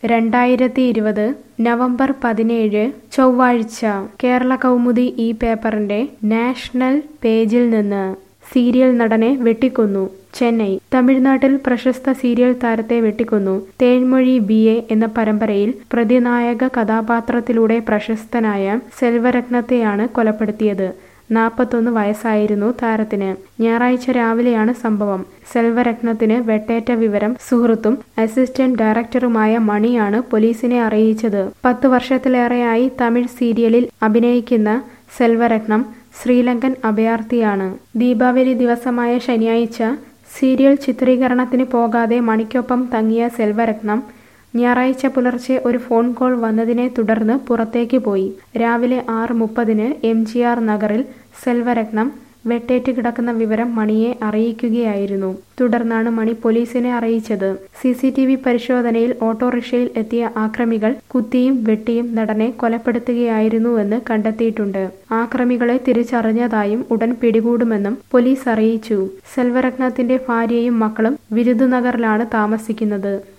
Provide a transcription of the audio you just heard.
രണ്ടായിരത്തി ഇരുപത് നവംബർ പതിനേഴ് ചൊവ്വാഴ്ച കേരള കൗമുദി ഈ പേപ്പറിന്റെ നാഷണൽ പേജിൽ നിന്ന് സീരിയൽ നടനെ വെട്ടിക്കൊന്നു ചെന്നൈ തമിഴ്നാട്ടിൽ പ്രശസ്ത സീരിയൽ താരത്തെ വെട്ടിക്കൊന്നു തേൻമൊഴി ബി എ എന്ന പരമ്പരയിൽ പ്രതിനായക കഥാപാത്രത്തിലൂടെ പ്രശസ്തനായ സെൽവരത്നത്തെയാണ് കൊലപ്പെടുത്തിയത് നാൽപ്പത്തൊന്ന് വയസ്സായിരുന്നു താരത്തിന് ഞായറാഴ്ച രാവിലെയാണ് സംഭവം സെൽവരത്നത്തിന് വെട്ടേറ്റ വിവരം സുഹൃത്തും അസിസ്റ്റന്റ് ഡയറക്ടറുമായ മണിയാണ് പോലീസിനെ അറിയിച്ചത് പത്ത് വർഷത്തിലേറെയായി തമിഴ് സീരിയലിൽ അഭിനയിക്കുന്ന സെൽവരത്നം ശ്രീലങ്കൻ അഭയാർത്ഥിയാണ് ദീപാവലി ദിവസമായ ശനിയാഴ്ച സീരിയൽ ചിത്രീകരണത്തിന് പോകാതെ മണിക്കൊപ്പം തങ്ങിയ സെൽവരത്നം ഞായറാഴ്ച പുലർച്ചെ ഒരു ഫോൺ കോൾ വന്നതിനെ തുടർന്ന് പുറത്തേക്ക് പോയി രാവിലെ ആറ് മുപ്പതിന് എം ജി ആർ നഗറിൽ സെൽവരത്നം വെട്ടേറ്റ് കിടക്കുന്ന വിവരം മണിയെ അറിയിക്കുകയായിരുന്നു തുടർന്നാണ് മണി പോലീസിനെ അറിയിച്ചത് സി സി ടി വി പരിശോധനയിൽ ഓട്ടോറിക്ഷയിൽ എത്തിയ ആക്രമികൾ കുത്തിയും വെട്ടിയും നടനെ കൊലപ്പെടുത്തുകയായിരുന്നുവെന്ന് കണ്ടെത്തിയിട്ടുണ്ട് ആക്രമികളെ തിരിച്ചറിഞ്ഞതായും ഉടൻ പിടികൂടുമെന്നും പോലീസ് അറിയിച്ചു സെൽവരത്നത്തിന്റെ ഭാര്യയും മക്കളും വിരുദുനഗറിലാണ് താമസിക്കുന്നത്